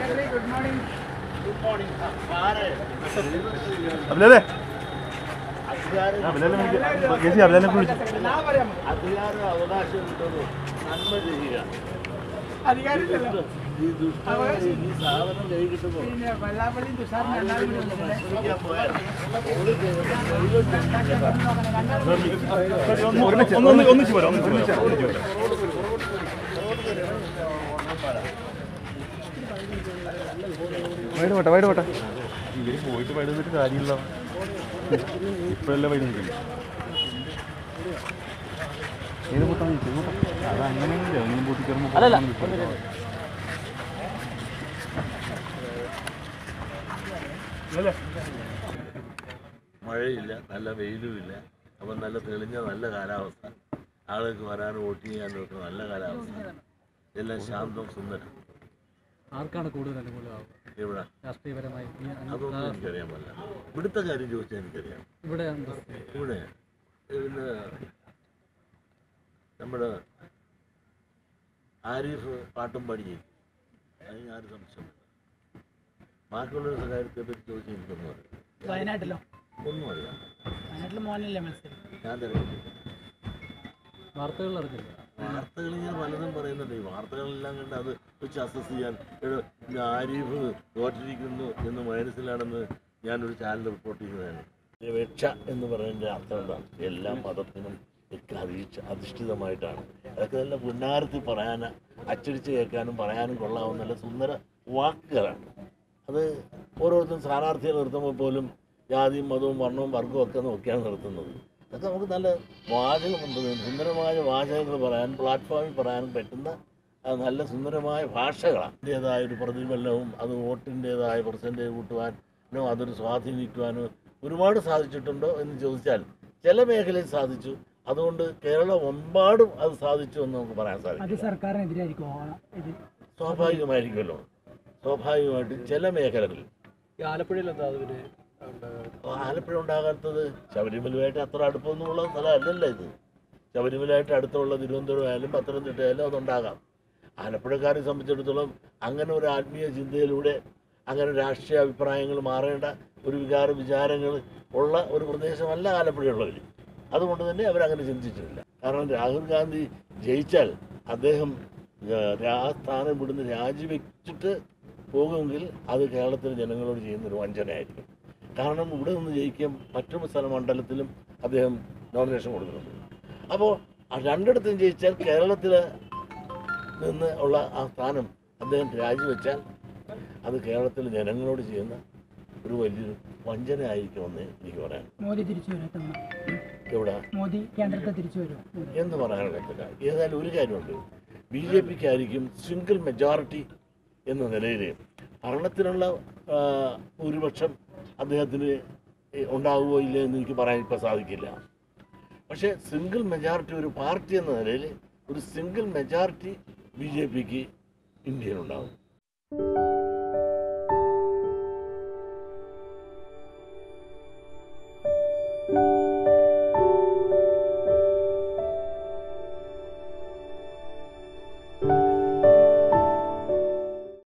അഭിലാലേ അഭിലാലെ ചേച്ചി അഭിലാലെ വിളിച്ചു അധികാരം അവകാശമുള്ളത് നന്മ ചെയ്യുക അധികാരമില്ലല്ലോ ഈ ദുഷ്ടമായ ഈ സാധനം കൈ കിട്ടുമ്പോൾ പിന്നെ വെള്ളാപ്പള്ളി തുഷാറിന് രണ്ടാളും കൂടി വന്നില്ലേ? ശ്രമിക്കാൻ പോയാൽ ഓടി ചെയ്യുന്നത് ഒരുമിച്ച് ഒന്ന് ഒന്നിച്ച് പോരാ ഒന്നിച്ച് പോരാ വൈഡ് പോട്ടെ വൈഡ് പോട്ടെ ഇവര് പോയിട്ട് വൈഡ് നിന്നിട്ട് കാര്യമില്ല ഇപ്പോഴല്ലേ വൈഡ് നിൽക്കുന്നത് ഏത് പൊട്ടാൻ നിൽക്കും അത് അങ്ങനെയൊന്നുമില്ല ഒന്നും പൊട്ടിക്കറുമ്പോൾ മഴയില്ല നല്ല വെയിലുമില്ല അപ്പം നല്ല തെളിഞ്ഞ നല്ല കാലാവസ്ഥ ആളുകൾക്ക് വരാനും വോട്ട് ചെയ്യാനും ഒക്കെ നല്ല കാലാവസ്ഥ എല്ലാം ശാന്തം സുന്ദരം ആർക്കാണ് കൂടുതൽ അനുകൂലമാവുക ഇവിടെ രാഷ്ട്രീയപരമായി ഈ അനു- അതൊന്നും എനിക്കറിയാൻ പാടില്ല ഇവിടുത്തെ കാര്യം ചോദിച്ചാൽ എനിക്കറിയാം ഇവിടെ എന്താ ഇവിടെ പിന്നെ നമ്മുടെ ആരിഫ് പാട്ടും പാടിയിരിക്കും അതിന് ആര് സംശയമില്ല ബാക്കിയുള്ള കാര്യത്തെ പറ്റി ചോദിച്ചാൽ എനിക്കൊന്നും അറിയാം വയനാട്ടിലോ ഒന്നും അറിയാം വയനാട്ടിൽ മോനല്ലേ മത്സരം ഞാൻ തിരക്കില്ല വാർത്തകളിൽ അറിഞ്ഞില്ല വാർത്തകൾ ഇങ്ങനെ പലതും പറയുന്നുണ്ട് ഈ വാർത്തകളെല്ലാം കണ്ട് അത് വെച്ച് അസസ് ചെയ്യാൻ എടോ, ഇത് ആരിഫ് തോറ്റിരിക്കുന്നു എന്ന് മനസ്സിലാണെന്ന് ഞാനൊരു ചാനൽ റിപ്പോർട്ട് ചെയ്യുന്നതാണ് രക്ഷ എന്ന് പറയുന്നതിൻ്റെ അർത്ഥം എന്താണ് എല്ലാ മതത്തിനും ഒക്കെ അധീക്ഷ അധിഷ്ഠിതമായിട്ടാണ് അതൊക്കെ നല്ല പുന്നാരത്തിൽ പറയാൻ അച്ചടിച്ച് കേൾക്കാനും പറയാനും കൊള്ളാവുന്ന നല്ല സുന്ദര വാക്കുകളാണ് അത് ഓരോരുത്തരും സ്ഥാനാർത്ഥിയെ നിർത്തുമ്പോൾ പോലും ജാതിയും മതവും വർണ്ണവും വർഗവും ഒക്കെ നോക്കിയാണ് നിർത്തുന്നത് അതൊക്കെ നമുക്ക് നല്ല വാചകമുണ്ട് സുന്ദരമായ വാചകങ്ങൾ പറയാൻ പ്ലാറ്റ്ഫോമിൽ പറയാൻ പറ്റുന്ന ആ നല്ല സുന്ദരമായ ഭാഷകളാണ് അതിൻ്റേതായ ഒരു പ്രതിഫലനവും അത് വോട്ടിൻ്റേതായ പെർസെൻറ്റേജ് കൂട്ടുവാനോ അതൊരു സ്വാധീനിക്കുവാനോ ഒരുപാട് സാധിച്ചിട്ടുണ്ടോ എന്ന് ചോദിച്ചാൽ ചില മേഖലയിൽ സാധിച്ചു അതുകൊണ്ട് കേരളം ഒമ്പാടും അത് സാധിച്ചു എന്ന് നമുക്ക് പറയാൻ അത് സാധിക്കും സർക്കാരിനെതിരായിരിക്കും ഇത് സ്വാഭാവികമായിരിക്കുമല്ലോ സ്വാഭാവികമായിട്ടും ചില മേഖലകളിൽ ഈ ആലപ്പുഴയിൽ എന്താ അതിന് ആലപ്പുഴ ഉണ്ടാകാത്തത് ശബരിമലയുമായിട്ട് അത്ര അടുപ്പമൊന്നുമുള്ള സ്ഥലമല്ലല്ലോ ഇത് ശബരിമലയായിട്ട് അടുത്തുള്ള തിരുവനന്തപുരം ആയാലും പത്തനംതിട്ട ആയാലും അതുണ്ടാകാം ആലപ്പുഴക്കാരെ സംബന്ധിച്ചിടത്തോളം അങ്ങനെ ഒരു ആത്മീയ ചിന്തയിലൂടെ അങ്ങനെ രാഷ്ട്രീയ അഭിപ്രായങ്ങൾ മാറേണ്ട ഒരു വികാര വിചാരങ്ങൾ ഉള്ള ഒരു പ്രദേശമല്ല ആലപ്പുഴയുള്ളവർ അതുകൊണ്ട് തന്നെ അവരങ്ങനെ ചിന്തിച്ചിട്ടില്ല കാരണം രാഹുൽ ഗാന്ധി ജയിച്ചാൽ അദ്ദേഹം ഏഹ്, ആ സ്ഥാനം ഇവിടുന്ന് രാജിവെച്ചിട്ട് പോകുമെങ്കിൽ അത് കേരളത്തിലെ ജനങ്ങളോട് ചെയ്യുന്നൊരു വഞ്ചനയായിരിക്കും കാരണം ഇവിടെ നിന്ന് ജയിക്കാൻ മറ്റു സ്ഥല മണ്ഡലത്തിലും അദ്ദേഹം നോമിനേഷൻ കൊടുക്കുന്നുണ്ട് അപ്പോൾ ആ രണ്ടിടത്തും ജയിച്ചാൽ കേരളത്തിൽ നിന്ന് ഉള്ള ആ സ്ഥാനം അദ്ദേഹം രാജിവെച്ചാൽ അത് കേരളത്തിലെ ജനങ്ങളോട് ചെയ്യുന്ന ഒരു വലിയൊരു വഞ്ചന ആയിരിക്കുമെന്ന് എനിക്ക് പറയാൻ മോദി തിരിച്ചു വരും ഇത്തവണ ഇവിടെ മോദി കേന്ദ്രത്തിൽ തിരിച്ചു വരും എന്ന് പറയാനുള്ള ഏതായാലും ഒരു കാര്യമുണ്ട് ബി ജെ പിക്കായിരിക്കും സിംഗിൾ മെജോറിറ്റി എന്ന നിലയിൽ ഭരണത്തിനുള്ള ആ, ഭൂരിപക്ഷം അദ്ദേഹത്തിന് ഉണ്ടാകുമോ ഇല്ലയോ എന്ന് എനിക്ക് പറയാൻ ഇപ്പോൾ സാധിക്കില്ല പക്ഷേ സിംഗിൾ മെജോറിറ്റി ഒരു പാർട്ടി എന്ന നിലയിൽ ഒരു സിംഗിൾ മെജോറിറ്റി ബി ജെ പിക്ക് ഇന്ത്യയിലുണ്ടാകും